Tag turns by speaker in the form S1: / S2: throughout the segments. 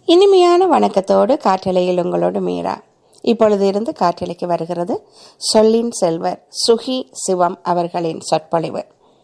S1: இனிமையான வணக்கத்தோடு காற்றலையில் உங்களோடு மீரா இப்பொழுது இருந்து காற்றலைக்கு வருகிறது சொல்லின் செல்வர் சுகி சிவம் அவர்களின் சொற்பொழிவு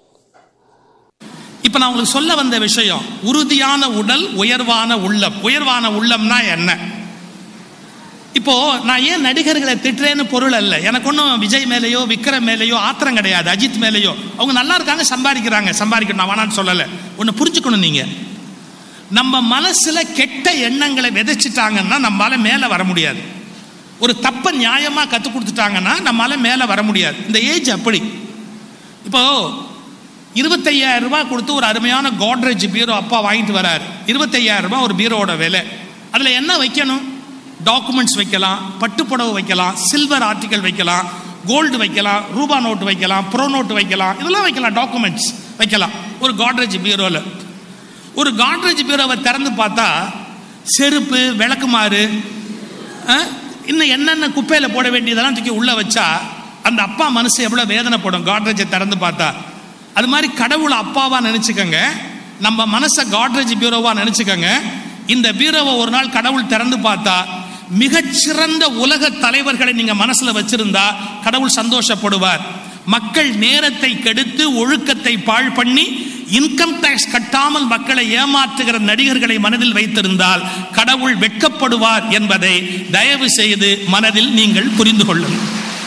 S2: இப்ப நான் உங்களுக்கு சொல்ல வந்த விஷயம் உறுதியான உடல் உயர்வான உள்ளம் உயர்வான உள்ளம்னா என்ன இப்போ நான் ஏன் நடிகர்களை திட்டுறேன்னு பொருள் அல்ல எனக்கு ஒன்றும் விஜய் மேலேயோ விக்ரம் மேலேயோ ஆத்திரம் கிடையாது அஜித் மேலேயோ அவங்க நல்லா இருக்காங்க சம்பாதிக்கிறாங்க சம்பாதிக்கணும் நான் வேணான்னு சொல்லலை ஒன்று புரிஞ்சுக்கணும் நீங்க நம்ம மனசுல கெட்ட எண்ணங்களை விதைச்சிட்டாங்கன்னா நம்மளால மேலே வர முடியாது ஒரு தப்ப நியாயமா கற்றுக் கொடுத்துட்டாங்கன்னா நம்மளால மேலே வர முடியாது இந்த ஏஜ் அப்படி இப்போ இருபத்தையாயிரம் ரூபாய் கொடுத்து ஒரு அருமையான கோட்ரேஜ் பீரோ அப்பா வாங்கிட்டு வராரு இருபத்தையாயிரம் ரூபாய் ஒரு பீரோவோட விலை அதில் என்ன வைக்கணும் டாக்குமெண்ட்ஸ் வைக்கலாம் பட்டுப்புடவை வைக்கலாம் சில்வர் ஆர்டிக்கல் வைக்கலாம் கோல்டு வைக்கலாம் ரூபா நோட்டு வைக்கலாம் ப்ரோ நோட்டு வைக்கலாம் இதெல்லாம் வைக்கலாம் டாக்குமெண்ட்ஸ் வைக்கலாம் ஒரு காட்ரேஜ் பீரோவில் ஒரு காட்ரேஜ் பீரோவை திறந்து பார்த்தா செருப்பு விளக்குமாறு அஹ், இன்னும் என்னென்ன குப்பையில் போட வேண்டியதெல்லாம் தூக்கி உள்ளே வச்சா அந்த அப்பா மனசு எவ்வளோ வேதனைப்படும் காட்ரேஜை திறந்து பார்த்தா அது மாதிரி கடவுளை அப்பாவா நினச்சிக்கோங்க நம்ம மனசை காட்ரேஜ் பீரோவா நினச்சிக்கோங்க இந்த பீரோவை ஒரு நாள் கடவுள் திறந்து பார்த்தா மிகச்சிறந்த உலக தலைவர்களை நீங்க மனசுல வச்சிருந்தா கடவுள் சந்தோஷப்படுவார் மக்கள் நேரத்தை கெடுத்து ஒழுக்கத்தை பாழ் பண்ணி இன்கம் டேக்ஸ் கட்டாமல் மக்களை ஏமாற்றுகிற நடிகர்களை மனதில் வைத்திருந்தால் கடவுள் வெட்கப்படுவார் என்பதை தயவு செய்து மனதில் நீங்கள் புரிந்து கொள்ளுங்கள்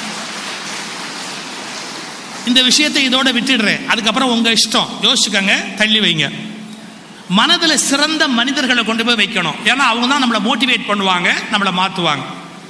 S2: இந்த விஷயத்தை இதோட விட்டுடுறேன் அதுக்கப்புறம் உங்க இஷ்டம் யோசிச்சுக்கோங்க தள்ளி வைங்க மனதில் சிறந்த மனிதர்களை கொண்டு போய் வைக்கணும் ஏன்னா அவங்க தான் நம்மளை மோட்டிவேட் பண்ணுவாங்க நம்மளை மாற்றுவாங்க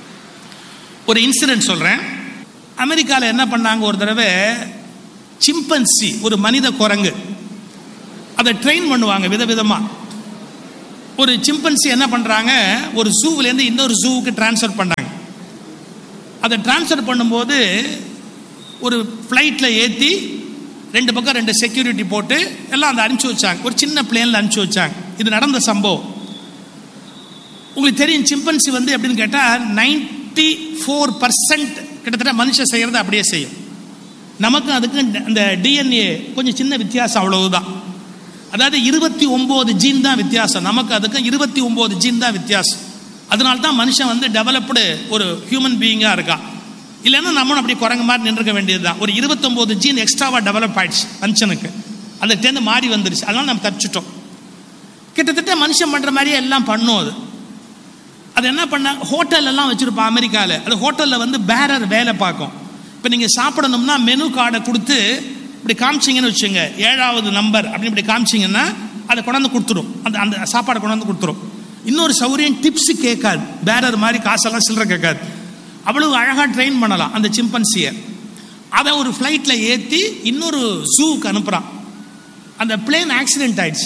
S2: ஒரு இன்சிடென்ட் சொல்கிறேன் அமெரிக்காவில் என்ன பண்ணாங்க ஒரு தடவை சிம்பன்சி ஒரு மனித குரங்கு அதை ட்ரெயின் பண்ணுவாங்க விதவிதமாக ஒரு சிம்பன்சி என்ன பண்ணுறாங்க ஒரு ஜூவிலேருந்து இன்னொரு ஜூவுக்கு ட்ரான்ஸ்ஃபர் பண்ணாங்க அதை ட்ரான்ஸ்ஃபர் பண்ணும்போது ஒரு ஃப்ளைட்டில் ஏற்றி ரெண்டு பக்கம் ரெண்டு செக்யூரிட்டி போட்டு எல்லாம் அந்த அனுப்பிச்சி வச்சாங்க ஒரு சின்ன பிளேனில் அனுப்பிச்சி வச்சாங்க இது நடந்த சம்பவம் உங்களுக்கு தெரியும் சிம்பன்சி வந்து எப்படின்னு கேட்டால் நைன்டி ஃபோர் பர்சன்ட் கிட்டத்தட்ட மனுஷன் செய்கிறத அப்படியே செய்யும் நமக்கும் அதுக்கும் அந்த டிஎன்ஏ கொஞ்சம் சின்ன வித்தியாசம் அவ்வளவுதான் அதாவது இருபத்தி ஒம்பது ஜீன் தான் வித்தியாசம் நமக்கு அதுக்கும் இருபத்தி ஒம்பது ஜீன் தான் வித்தியாசம் அதனால தான் மனுஷன் வந்து டெவலப்டு ஒரு ஹியூமன் பீயிங்காக இருக்கான் இல்லைன்னா நம்மளும் அப்படி குரங்கு மாதிரி நின்றுக்க வேண்டியது தான் ஒரு இருபத்தொம்போது ஜீன் எக்ஸ்ட்ராவாக டெவலப் ஆயிடுச்சு மனுஷனுக்கு அதுலேருந்து மாறி வந்துருச்சு அதனால நம்ம தப்பிச்சிட்டோம் கிட்டத்தட்ட மனுஷன் பண்ணுற மாதிரியே எல்லாம் பண்ணும் அது அது என்ன பண்ண ஹோட்டல் எல்லாம் வச்சுருப்பான் அமெரிக்காவில் அது ஹோட்டலில் வந்து பேரர் வேலை பார்க்கும் இப்போ நீங்கள் சாப்பிடணும்னா மெனு கார்டை கொடுத்து இப்படி காமிச்சிங்கன்னு வச்சுங்க ஏழாவது நம்பர் அப்படின்னு இப்படி காமிச்சிங்கன்னா அதை கொண்டாந்து கொடுத்துரும் அந்த அந்த சாப்பாடை கொண்டாந்து கொடுத்துரும் இன்னொரு சௌரியம் டிப்ஸு கேட்காது பேரர் மாதிரி காசெல்லாம் சில்லற கேட்காது அவ்வளவு அழகாக ட்ரெயின் பண்ணலாம் அந்த சிம்பன்சியை அதை ஒரு ஃப்ளைட்டில் ஏற்றி இன்னொரு ஜூவுக்கு அனுப்புகிறான் அந்த பிளேன் ஆக்சிடென்ட் ஆயிடுச்சு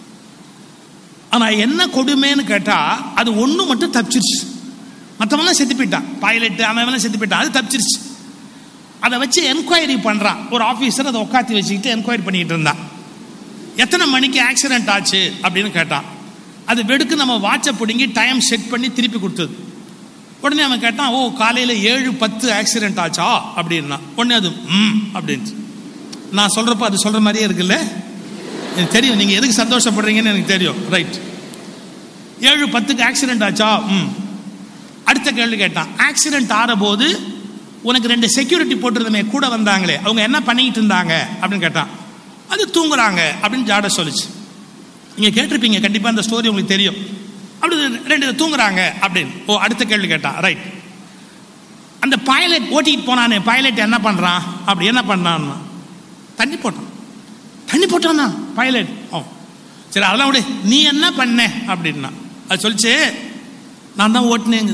S2: ஆனால் என்ன கொடுமைன்னு கேட்டால் அது ஒன்று மட்டும் தப்பிச்சிருச்சு மற்றவங்களாம் செத்து போயிட்டான் பைலட்டு அவன் செத்து போயிட்டான் அது தப்பிச்சிருச்சு அதை வச்சு என்கொயரி பண்ணுறான் ஒரு ஆஃபீஸர் அதை உட்காத்தி வச்சுக்கிட்டு என்கொயரி பண்ணிக்கிட்டு இருந்தான் எத்தனை மணிக்கு ஆக்சிடென்ட் ஆச்சு அப்படின்னு கேட்டான் அது வெடுக்கு நம்ம வாட்சை பிடுங்கி டைம் செட் பண்ணி திருப்பி கொடுத்தது உடனே அவன் கேட்டான் ஓ காலையில் ஏழு பத்து ஆக்சிடென்ட் ஆச்சா அப்படின்னா உடனே அது ம் அப்படின்ட்டு நான் சொல்கிறப்ப அது சொல்கிற மாதிரியே இருக்குல்ல எனக்கு தெரியும் நீங்கள் எதுக்கு சந்தோஷப்படுறீங்கன்னு எனக்கு தெரியும் ரைட் ஏழு பத்துக்கு ஆக்சிடென்ட் ஆச்சா ம் அடுத்த கேள்வி கேட்டான் ஆக்சிடென்ட் ஆறபோது உனக்கு ரெண்டு செக்யூரிட்டி போட்டிருந்தமே கூட வந்தாங்களே அவங்க என்ன பண்ணிக்கிட்டு இருந்தாங்க அப்படின்னு கேட்டான் அது தூங்குறாங்க அப்படின்னு ஜாட சொல்லுச்சு நீங்கள் கேட்டிருப்பீங்க கண்டிப்பாக அந்த ஸ்டோரி உங்களுக்கு தெரியும் அப்படி ரெண்டு தூங்குறாங்க அப்படின்னு ஓ அடுத்த கேள்வி கேட்டான் ரைட் அந்த பைலட் ஓட்டிட்டு போனானே பைலட் என்ன பண்ணுறான் அப்படி என்ன பண்ணான்னா தண்ணி போட்டான் தண்ணி போட்டானா பைலட் ஓ சரி அதெல்லாம் விடு நீ என்ன பண்ண அப்படின்னா அது சொல்லிச்சு நான் தான் ஓட்டினேங்க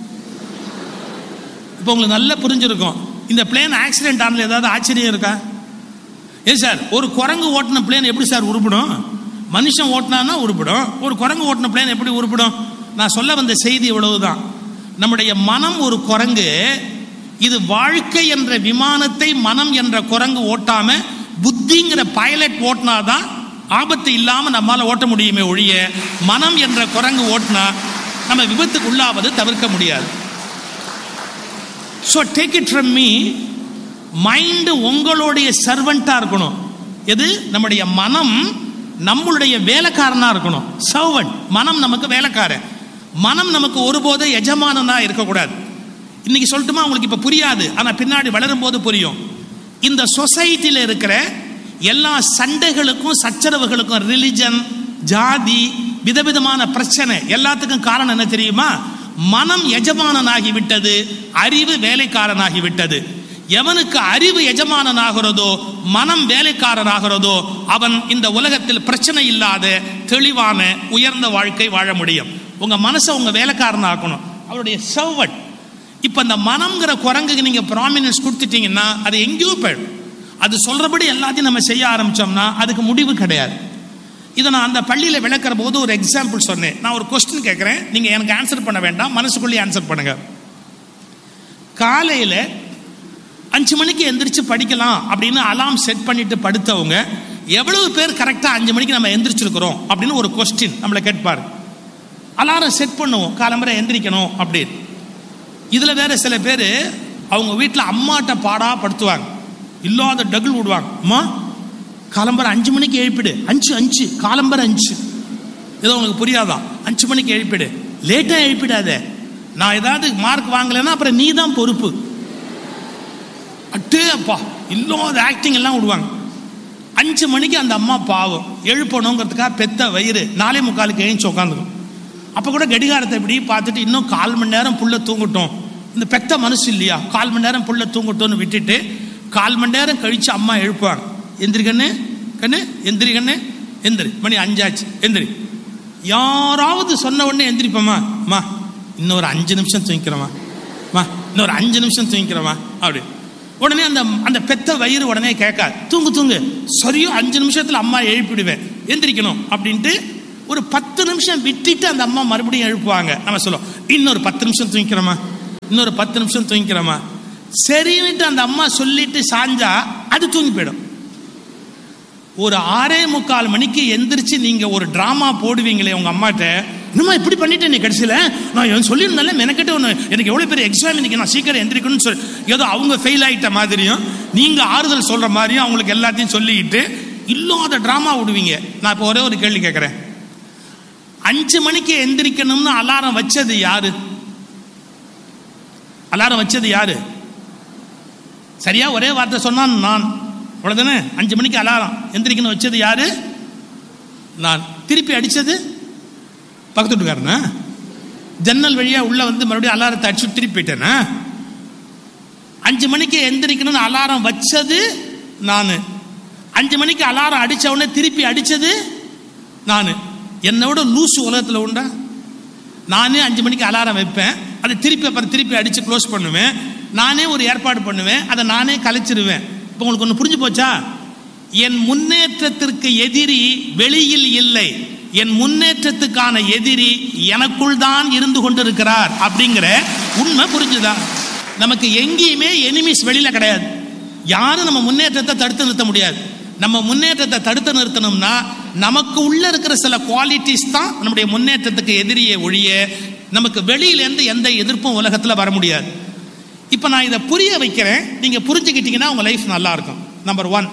S2: இப்போ உங்களுக்கு நல்லா புரிஞ்சிருக்கும் இந்த பிளேன் ஆக்சிடென்ட் ஆனது ஏதாவது ஆச்சரியம் இருக்கா ஏன் சார் ஒரு குரங்கு ஓட்டின பிளேன் எப்படி சார் உருப்பிடும் மனுஷன் ஓட்டினான்னா உருப்பிடும் ஒரு குரங்கு ஓட்டின பிளேன் எப்படி உருப்பிடும் நான் சொல்ல வந்த செய்தி இவ்வளவுதான் நம்முடைய மனம் ஒரு குரங்கு இது வாழ்க்கை என்ற விமானத்தை மனம் என்ற குரங்கு ஓட்டாம புத்திங்கிற பைலட் ஓட்டினாதான் ஆபத்து இல்லாம நம்மால ஓட்ட முடியுமே ஒழிய மனம் என்ற குரங்கு ஓட்டினா நம்ம விபத்துக்கு உள்ளாவது தவிர்க்க முடியாது so take it from me mind உங்களுடைய சர்வெண்ட்டாக இருக்கணும் எது நம்முடைய மனம் நம்மளுடைய வேலைக்காரனா இருக்கணும் சர்வன்ட் மனம் நமக்கு வேலைக்காரன் மனம் நமக்கு ஒருபோதும் எஜமானனா இருக்கக்கூடாது இன்னைக்கு சொல்லட்டுமா உங்களுக்கு இப்ப புரியாது ஆனா பின்னாடி வளரும் போது புரியும் இந்த சொசைட்டில இருக்கிற எல்லா சண்டைகளுக்கும் சச்சரவுகளுக்கும் ரிலிஜன் ஜாதி விதவிதமான பிரச்சனை எல்லாத்துக்கும் காரணம் என்ன தெரியுமா மனம் எஜமானனாகி விட்டது அறிவு வேலைக்காரனாகி விட்டது எவனுக்கு அறிவு எஜமானனாகிறதோ மனம் வேலைக்காரனாகிறதோ அவன் இந்த உலகத்தில் பிரச்சனை இல்லாத தெளிவான உயர்ந்த வாழ்க்கை வாழ முடியும் உங்க மனசை உங்க வேலைக்காரனாக்கணும் அவருடைய சர்வட் இப்ப இந்த மனம்ங்கிற குரங்குக்கு நீங்க ப்ராமினன்ஸ் கொடுத்துட்டீங்கன்னா அது எங்கேயோ போயிடும் அது சொல்றபடி எல்லாத்தையும் நம்ம செய்ய ஆரம்பிச்சோம்னா அதுக்கு முடிவு கிடையாது இதை நான் அந்த பள்ளியில் விளக்குற போது ஒரு எக்ஸாம்பிள் சொன்னேன் நான் ஒரு கொஸ்டின் கேட்குறேன் நீங்கள் எனக்கு ஆன்சர் பண்ண வேண்டாம் மனசுக்குள்ளேயே ஆன்சர் பண்ணுங்க காலையில் அஞ்சு மணிக்கு எந்திரிச்சு படிக்கலாம் அப்படின்னு அலாம் செட் பண்ணிட்டு படுத்தவங்க எவ்வளவு பேர் கரெக்டாக அஞ்சு மணிக்கு நம்ம எந்திரிச்சிருக்கிறோம் அப்படின்னு ஒரு கொஸ்டின் நம்மளை கேட்பாரு அலாரம் செட் பண்ணுவோம் காலம்பரை எந்திரிக்கணும் அப்படின்னு இதில் வேற சில பேர் அவங்க வீட்டில் அம்மாட்ட பாடா படுத்துவாங்க இல்லாத டகுல் விடுவாங்க அம்மா காலம்பரை அஞ்சு மணிக்கு எழுப்பிடு அஞ்சு அஞ்சு காலம்பரை அஞ்சு ஏதோ உனக்கு புரியாதான் அஞ்சு மணிக்கு எழுப்பிடு லேட்டாக எழுப்பிடாத நான் ஏதாவது மார்க் வாங்கலைன்னா அப்புறம் நீ தான் பொறுப்பு அட்டே அப்பா இல்லாத ஆக்டிங் எல்லாம் விடுவாங்க அஞ்சு மணிக்கு அந்த அம்மா பாவம் எழுப்பணுங்கிறதுக்காக பெத்த வயிறு நாலே முக்காலுக்கு எழுந்து உட்காந்துக்கும் அப்போ கூட கடிகாரத்தை இப்படி பார்த்துட்டு இன்னும் கால் மணி நேரம் புள்ள தூங்கட்டும் இந்த பெத்த மனசு இல்லையா கால் மணி நேரம் புள்ள தூங்கட்டும்னு விட்டுட்டு கால் மணி நேரம் கழிச்சு அம்மா எழுப்புவாங்க எந்திரி கண்ணு கண்ணு எந்திரி கண்ணு எந்திரி மணி அஞ்சாச்சு எந்திரி யாராவது சொன்ன உடனே எந்திரிப்போமா அம்மா இன்னொரு அஞ்சு நிமிஷம் தூங்கிக்கிறோமா மா இன்னொரு அஞ்சு நிமிஷம் தூங்கிக்கிறோமா அப்படி உடனே அந்த அந்த பெத்த வயிறு உடனே கேட்காது தூங்கு தூங்கு சரியோ அஞ்சு நிமிஷத்துல அம்மா எழுப்பிடுவேன் எந்திரிக்கணும் அப்படின்ட்டு ஒரு பத்து நிமிஷம் விட்டுட்டு அந்த அம்மா மறுபடியும் எழுப்புவாங்க நம்ம சொல்லுவோம் இன்னொரு பத்து நிமிஷம் தூங்கிக்கிறோமா இன்னொரு பத்து நிமிஷம் தூங்கிக்கிறோமா சரின்னுட்டு அந்த அம்மா சொல்லிட்டு சாஞ்சா அது தூங்கி போயிடும் ஒரு ஆறே முக்கால் மணிக்கு எந்திரிச்சு நீங்க ஒரு டிராமா போடுவீங்களே உங்க அம்மாட்ட என்னம்மா இப்படி பண்ணிட்டேன் நீ கடைசியில் நான் சொல்லியிருந்தால மெனக்கிட்ட ஒன்று எனக்கு எவ்வளோ பெரிய எக்ஸாம் இன்னைக்கு நான் சீக்கிரம் எந்திரிக்கணும்னு சொல்லி ஏதோ அவங்க ஃபெயில் ஆகிட்ட மாதிரியும் நீங்க ஆறுதல் சொல்ற மாதிரியும் அவங்களுக்கு எல்லாத்தையும் சொல்லிக்கிட்டு இல்லாத டிராமா விடுவீங்க நான் இப்போ ஒரே ஒரு கேள்வி கேட்குறேன் அஞ்சு மணிக்கு எந்திரிக்கணும்னு அலாரம் வச்சது யாரு அலாரம் வச்சது யாரு சரியா ஒரே வார்த்தை சொன்னான் நான் அவ்வளவுதானே அஞ்சு மணிக்கு அலாரம் எந்திரிக்கணும் வச்சது யாரு நான் திருப்பி அடிச்சது பக்கத்து வீட்டுக்காரனா ஜன்னல் வழியா உள்ள வந்து மறுபடியும் அலாரத்தை அடிச்சு திருப்பி போயிட்டேனா அஞ்சு மணிக்கு எந்திரிக்கணும்னு அலாரம் வச்சது நான் அஞ்சு மணிக்கு அலாரம் அடிச்ச உடனே திருப்பி அடிச்சது நான் என்னை விட லூசு உலகத்தில் உண்டா நானே அஞ்சு மணிக்கு அலாரம் வைப்பேன் அதை திருப்பி அப்புறம் திருப்பி அடிச்சு க்ளோஸ் பண்ணுவேன் நானே ஒரு ஏற்பாடு பண்ணுவேன் அதை நானே கலைச்சிருவேன் இப்போ உங்களுக்கு ஒன்று புரிஞ்சு போச்சா என் முன்னேற்றத்திற்கு எதிரி வெளியில் இல்லை என் முன்னேற்றத்துக்கான எதிரி எனக்குள் தான் இருந்து கொண்டிருக்கிறார் அப்படிங்கிற உண்மை புரிஞ்சுதா நமக்கு எங்கேயுமே எனிமிஸ் வெளியில கிடையாது யாரும் நம்ம முன்னேற்றத்தை தடுத்து நிறுத்த முடியாது நம்ம முன்னேற்றத்தை தடுத்து நிறுத்தணும்னா நமக்கு உள்ள இருக்கிற சில குவாலிட்டிஸ் தான் நம்முடைய முன்னேற்றத்துக்கு எதிரியே ஒழிய நமக்கு வெளியிலேருந்து எந்த எதிர்ப்பும் உலகத்தில் வர முடியாது இப்போ நான் இதை புரிய வைக்கிறேன் நீங்கள் புரிஞ்சுக்கிட்டீங்கன்னா உங்கள் லைஃப் நல்லா இருக்கும் நம்பர் ஒன்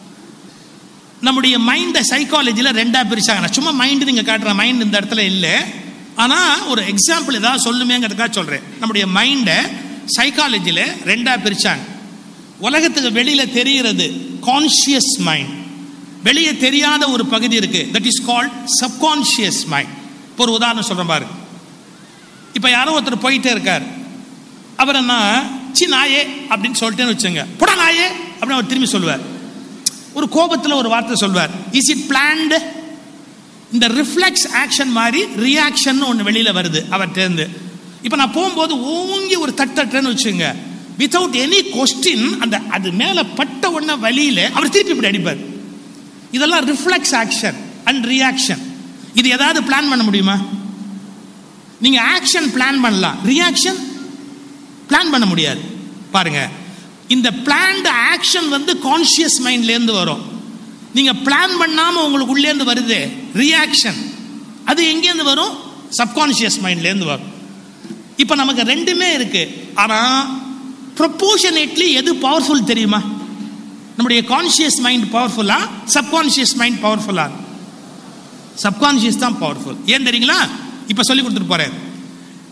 S2: நம்முடைய மைண்டை சைக்காலஜியில் ரெண்டாக பிரிச்சாங்க நான் சும்மா மைண்டு நீங்கள் காட்டுற மைண்ட் இந்த இடத்துல இல்லை ஆனால் ஒரு எக்ஸாம்பிள் ஏதாவது சொல்லுமேங்கிறதுக்காக சொல்கிறேன் நம்முடைய மைண்டை சைக்காலஜியில் ரெண்டாக பிரிச்சாங்க உலகத்துக்கு வெளியில் தெரிகிறது கான்ஷியஸ் மைண்ட் வெளியே தெரியாத ஒரு பகுதி இருக்கு that is called subconscious mind இப்போ ஒரு உதாரணம் சொல்கிறேன் பாரு இப்போ யாரோ ஒருத்தர் போயிட்டே இருக்கார் அவர் என்ன சி நாயே அப்படின்னு சொல்லிட்டேன்னு வச்சுங்க புடா நாயே அப்படின்னு அவர் திரும்பி சொல்லுவார் ஒரு கோபத்தில் ஒரு வார்த்தை சொல்வார் இஸ் இட் பிளான்டு இந்த ரிஃப்ளெக்ஸ் ஆக்ஷன் மாதிரி ரியாக்ஷன் ஒன்று வெளியில் வருது அவர்கிட்டேருந்து இப்போ நான் போகும்போது ஓங்கி ஒரு தட்டட்டேன்னு வச்சுங்க வித்தவுட் எனி கொஸ்டின் அந்த அது மேலே பட்ட உடனே வழியில் அவர் திருப்பி இப்படி அடிப்பார் இதெல்லாம் ரிஃப்ளெக்ஸ் ஆக்ஷன் அண்ட் ரியாக்ஷன் இது ஏதாவது பிளான் பண்ண முடியுமா நீங்க ஆக்ஷன் பிளான் பண்ணலாம் ரியாக்ஷன் பிளான் பண்ண முடியாது பாருங்க இந்த பிளான்டு ஆக்ஷன் வந்து கான்சியஸ் மைண்ட்லேருந்து வரும் நீங்க பிளான் பண்ணாம உங்களுக்கு உள்ளேருந்து வருது ரியாக்ஷன் அது எங்கேருந்து வரும் சப்கான்சியஸ் மைண்ட்லேருந்து வரும் இப்போ நமக்கு ரெண்டுமே இருக்கு ஆனா ப்ரொப்போர்ஷனேட்லி எது பவர்ஃபுல் தெரியுமா நம்முடைய கான்சியஸ் மைண்ட் பவர்ஃபுல்லா சப்கான்சியஸ் மைண்ட் பவர்ஃபுல்லா சப்கான்சியஸ் தான் பவர்ஃபுல் ஏன் தெரியுங்களா இப்போ சொல்லி கொடுத்துட்டு போறேன்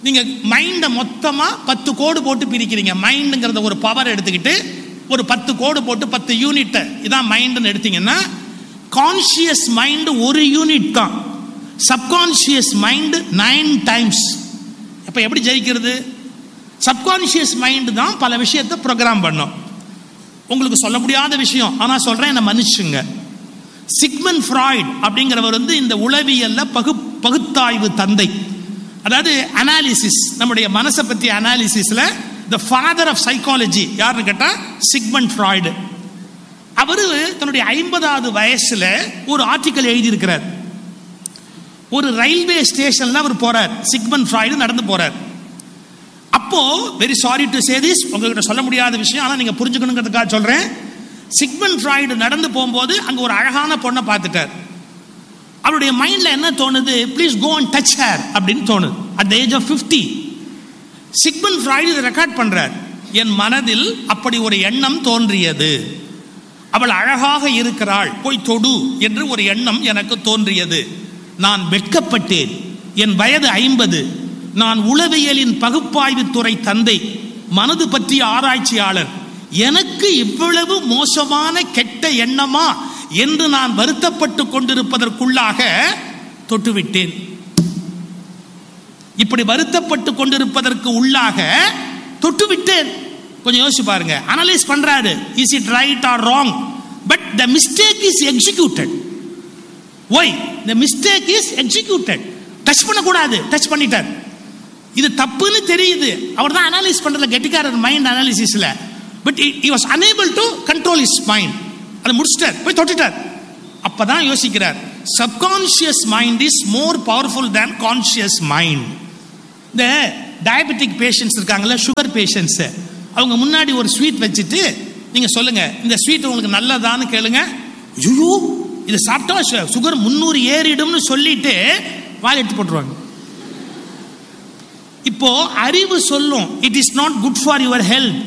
S2: நீங்க மைண்டை மொத்தமா பத்து கோடு போட்டு பிரிக்கிறீங்க மைண்டுங்கிறத ஒரு பவர் எடுத்துக்கிட்டு ஒரு பத்து கோடு போட்டு பத்து யூனிட் இதான் மைண்டுன்னு எடுத்தீங்கன்னா கான்சியஸ் மைண்ட் ஒரு யூனிட் தான் சப்கான்சியஸ் மைண்ட் நைன் டைம்ஸ் அப்ப எப்படி ஜெயிக்கிறது சப்கான்சியஸ் மைண்ட் தான் பல விஷயத்தை ப்ரோக்ராம் பண்ணும் உங்களுக்கு சொல்ல முடியாத விஷயம் ஆனா சொல்றேன் என்ன மன்னிச்சுங்க சிக்மன் ஃப்ராய்ட் அப்படிங்கிறவர் வந்து இந்த உளவியல்ல பகு பகுத்தாய்வு தந்தை அதாவது அனாலிசிஸ் நம்முடைய மனசை பற்றி அனாலிசிஸ்ல த ஃபாதர் ஆஃப் சைக்காலஜி யாருன்னு கேட்டா சிக்மன் ஃப்ராய்டு அவரு தன்னுடைய ஐம்பதாவது வயசுல ஒரு ஆர்டிக்கல் எழுதியிருக்கிறார் ஒரு ரயில்வே ஸ்டேஷன்ல அவர் போறார் சிக்மன் ஃப்ராய்டு நடந்து போறார் அப்போ very sorry to say this உங்ககிட்ட சொல்ல முடியாத விஷயம் ஆனா நீங்க புரிஞ்சுக்கணுங்கிறதுக்காக சொல்றேன் சிக்மன் ஃப்ராய்டு நடந்து போகும்போது அங்க ஒரு அழகான பொண்ணை பார்த்துட்டார் அவருடைய மைண்ட்ல என்ன தோணுது please go and touch her அப்படின்னு தோணுது at the age of fifty Sigmund Freud இதை ரெக்கார்ட் பண்றார் என் மனதில் அப்படி ஒரு எண்ணம் தோன்றியது அவள் அழகாக இருக்கிறாள் போய் தொடு என்று ஒரு எண்ணம் எனக்கு தோன்றியது நான் வெட்கப்பட்டேன் என் வயது ஐம்பது நான் உளவியலின் பகுப்பாய்வு துறை தந்தை மனது பற்றிய ஆராய்ச்சியாளர் எனக்கு இவ்வளவு மோசமான கெட்ட எண்ணமா என்று நான் வருத்தப்பட்டு கொண்டிருப்பதற்குள்ளாக தொட்டுவிட்டேன் இப்படி வருத்தப்பட்டு கொண்டிருப்பதற்கு உள்ளாக தொட்டுவிட்டேன் கொஞ்சம் யோசிச்சு பாருங்க அனலைஸ் பண்றாரு is it right or wrong but the mistake is executed why the mistake is executed touch பண்ணக்கூடாது டச் பண்ணிட்டார் இது தப்புன்னு தெரியுது அவர் தான் அனாலிஸ் பண்றதுல கெட்டிக்காரர் மைண்ட் அனாலிசிஸ்ல but he was unable to control his mind அதை முடிச்சிட்டார் போய் தொட்டுட்டார் அப்பதான் யோசிக்கிறார் subconscious mind is more powerful than conscious mind இந்த டயபெட்டிக் பேஷண்ட்ஸ் இருக்காங்கல்ல சுகர் பேஷண்ட்ஸ் அவங்க முன்னாடி ஒரு ஸ்வீட் வச்சுட்டு நீங்க சொல்லுங்க இந்த ஸ்வீட் உங்களுக்கு நல்லதான்னு கேளுங்க ஐயோ இது சாப்பிட்டா சுகர் முந்நூறு ஏறிடும்னு சொல்லிட்டு வாயில் எடுத்து போட்டுருவாங்க இப்போ அறிவு சொல்லும் it is not good for your health